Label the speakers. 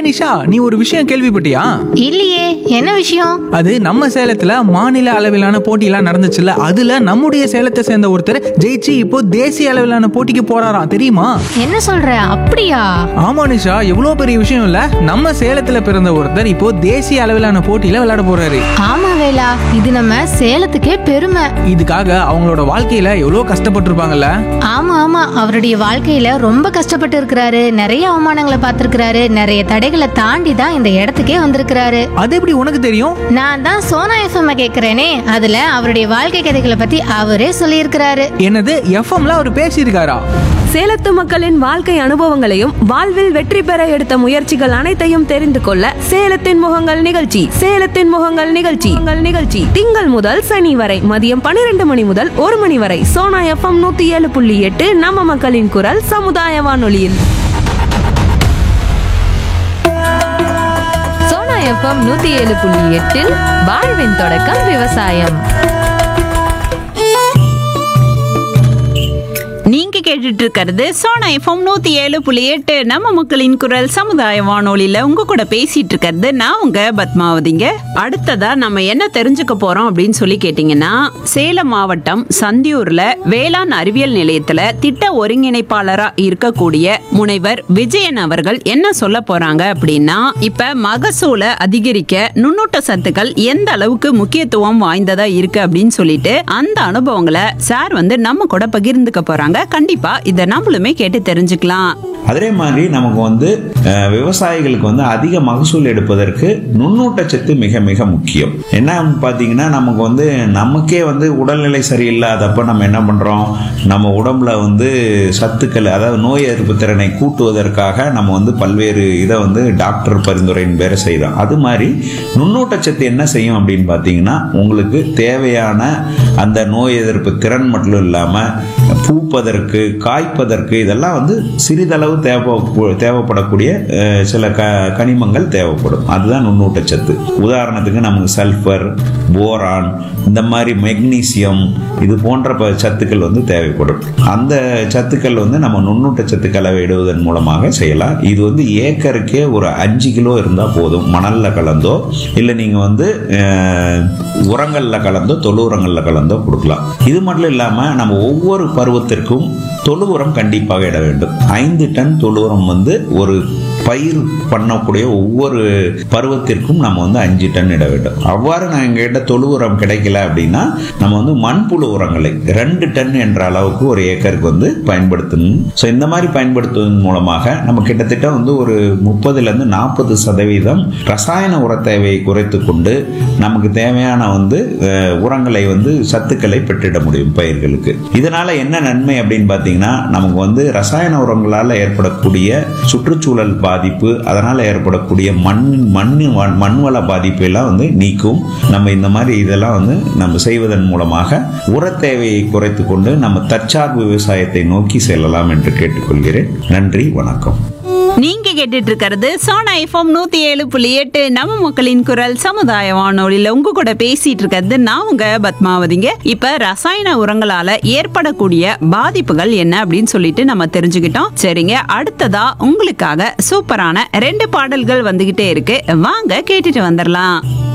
Speaker 1: நிஷா நீ ஒரு விஷயம் கேள்விப்பட்டியா
Speaker 2: இல்லையே என்ன விஷயம்
Speaker 1: அது நம்ம சேலத்துல மாநில அளவிலான போட்டியெல்லாம் நடந்துச்சுல்ல அதுல நம்முடைய சேலத்தை சேர்ந்த ஒருத்தர் ஜெயிச்சு இப்போ தேசிய அளவிலான போட்டிக்கு போறாராம் தெரியுமா
Speaker 2: என்ன சொல்ற அப்படியா
Speaker 1: ஆமா நிஷா எவ்வளவு பெரிய விஷயம் இல்ல நம்ம சேலத்துல பிறந்த ஒருத்தர் இப்போ தேசிய அளவிலான போட்டியில விளையாட போறாரு
Speaker 2: ஆமா வேலா இது நம்ம சேலத்துக்கே பெருமை
Speaker 1: இதுக்காக அவங்களோட வாழ்க்கையில எவ்வளவு கஷ்டப்பட்டிருப்பாங்கல்ல
Speaker 2: ஆமா ஆமா அவருடைய வாழ்க்கையில ரொம்ப கஷ்டப்பட்டு இருக்கிறாரு நிறைய அவமானங்களை பார்த்திருக்கிறாரு நிறைய தடைகளை தாண்டி தான் இந்த இடத்துக்கே வந்திருக்கிறாரு
Speaker 1: அது எப்படி உனக்கு தெரியும்
Speaker 2: நான் தான் சோனா எஃப்எம் கேக்குறேனே அதுல அவருடைய வாழ்க்கை கதைகளை பத்தி அவரே சொல்லியிருக்கிறாரு
Speaker 1: என்னது எஃப்எம்ல அவர் பேசியிருக்காரா
Speaker 3: சேலத்து மக்களின் வாழ்க்கை அனுபவங்களையும் வாழ்வில் வெற்றி பெற எடுத்த முயற்சிகள் அனைத்தையும் தெரிந்து கொள்ள சேலத்தின் முகங்கள் நிகழ்ச்சி சேலத்தின் முகங்கள் நிகழ்ச்சி உங்கள் நிகழ்ச்சி திங்கள் முதல் சனி வரை மதியம் பன்னிரண்டு மணி முதல் ஒரு மணி வரை சோனா எஃப்எம் நூத்தி ஏழு புள்ளி எட்டு நம்ம மக்களின் குரல் சமுதாய வானொலியில்
Speaker 4: சோனா எஃப்எம் நூத்தி ஏழு புள்ளி எட்டில் வாழ்வின் தொடக்கம் விவசாயம்
Speaker 5: நீங்க கேட்டுட்டு இருக்கிறது சோனா எஃப்எம் நூத்தி ஏழு புள்ளி எட்டு நம்ம மக்களின் குரல் சமுதாய வானொலியில உங்க கூட பேசிட்டு இருக்கிறது நான் உங்க பத்மாவதிங்க அடுத்ததா நம்ம என்ன தெரிஞ்சுக்க போறோம் அப்படின்னு சொல்லி கேட்டீங்கன்னா சேலம் மாவட்டம் சந்தியூர்ல வேளாண் அறிவியல் நிலையத்துல திட்ட ஒருங்கிணைப்பாளரா இருக்கக்கூடிய முனைவர் விஜயன் அவர்கள் என்ன சொல்ல போறாங்க அப்படின்னா இப்ப மகசூலை அதிகரிக்க நுண்ணூட்ட சத்துக்கள் எந்த அளவுக்கு முக்கியத்துவம் வாய்ந்ததா இருக்கு அப்படின்னு சொல்லிட்டு அந்த அனுபவங்களை சார் வந்து நம்ம கூட பகிர்ந்துக்க போறாங்க கண்டிப்பா இதை நம்மளுமே கேட்டு தெரிஞ்சுக்கலாம்
Speaker 6: அதே மாதிரி நமக்கு வந்து அஹ், விவசாயிகளுக்கு வந்து அதிக மகசூல் எடுப்பதற்கு நுண்ணூட்டச்சத்து மிக மிக முக்கியம் என்ன பார்த்தீங்கன்னா நமக்கு வந்து நமக்கே வந்து உடல்நிலை சரியில்லாதப்ப நம்ம என்ன பண்றோம் நம்ம உடம்புல வந்து சத்துக்கள் அதாவது நோய் எதிர்ப்பு திறனை கூட்டுவதற்காக நம்ம வந்து பல்வேறு இதை வந்து டாக்டர் பரிந்துரையின் பேரை செய்கிறோம் அது மாதிரி நுண்ணூட்டச்சத்து என்ன செய்யும் அப்படின்னு பார்த்தீங்கன்னா உங்களுக்கு தேவையான அந்த நோய் எதிர்ப்பு திறன் மட்டும் இல்லாமல் பூப்பதற்கு காய்ப்பதற்கு இதெல்லாம் வந்து சிறிதளவு தேவை தேவைப்படக்கூடிய அஹ், சில க கனிமங்கள் தேவைப்படும் அதுதான் நுண்ணூட்டச்சத்து உதாரணத்துக்கு நமக்கு சல்ஃபர் போரான் இந்த மாதிரி மெக்னீசியம் இது போன்ற ப- சத்துக்கள் வந்து தேவைப்படும் அந்த சத்துக்கள் வந்து நம்ம நுண்ணூட்டச்சத்து கலவை இடுவதன் மூலமாக செய்யலாம் இது வந்து ஏக்கருக்கே ஒரு அஞ்சு கிலோ இருந்தால் போதும் மணலில் கலந்தோ இல்லை நீங்கள் வந்து அஹ், உரங்கள்ல கலந்தோ தொழு உரங்கள்ல கலந்தோ கொடுக்கலாம் இது மட்டும் இல்லாமல் நம்ம ஒவ்வொரு பருவத்திற்கும் தொழு உரம் கண்டிப்பாக இட வேண்டும் ஐந்து டன் தொழு உரம் வந்து ஒரு பயிர் பண்ணக்கூடிய ஒவ்வொரு பருவத்திற்கும் நம்ம வந்து அஞ்சு டன் இட வேண்டும் அவ்வாறு நான் எங்ககிட்ட தொழு உரம் கிடைக்கல அப்படின்னா நம்ம வந்து மண்புழு உரங்களை ரெண்டு டன் என்ற அளவுக்கு ஒரு ஏக்கருக்கு வந்து பயன்படுத்தணும் ஸோ இந்த மாதிரி பயன்படுத்துவதன் மூலமாக நம்ம கிட்டத்தட்ட வந்து ஒரு முப்பதுலேருந்து நாற்பது சதவீதம் ரசாயன உர தேவையை குறைத்து கொண்டு நமக்கு தேவையான வந்து அஹ், உரங்களை வந்து சத்துக்களை பெற்றிட முடியும் பயிர்களுக்கு இதனால என்ன நன்மை அப்படின்னு பார்த்தீங்கன்னா நமக்கு வந்து ரசாயன உரங்களால் ஏற்படக்கூடிய சுற்றுச்சூழல் பாதிப்பு அதனால் ஏற்படக்கூடிய மண் மண் மண்வள பாதிப்பு எல்லாம் வந்து நீக்கும் நம்ம இந்த மாதிரி இதெல்லாம் வந்து நம்ம செய்வதன் மூலமாக உர தேவையை குறைத்து கொண்டு நம்ம தற்சார்பு விவசாயத்தை நோக்கி செல்லலாம் என்று கேட்டுக்கொள்கிறேன் நன்றி வணக்கம்
Speaker 5: நீங்க கேட்டுட்டு இருக்கிறது சோனா எஃப்எம் நூத்தி ஏழு புள்ளி எட்டு நம்ம மக்களின் குரல் சமுதாய வானொலியில உங்க கூட பேசிட்டு இருக்கிறது நான் உங்க பத்மாவதிங்க இப்ப ரசாயன உரங்களால ஏற்படக்கூடிய பாதிப்புகள் என்ன அப்படின்னு சொல்லிட்டு நம்ம தெரிஞ்சுக்கிட்டோம் சரிங்க அடுத்ததா உங்களுக்காக சூப்பரான ரெண்டு பாடல்கள் வந்துகிட்டே இருக்கு வாங்க கேட்டுட்டு வந்துடலாம்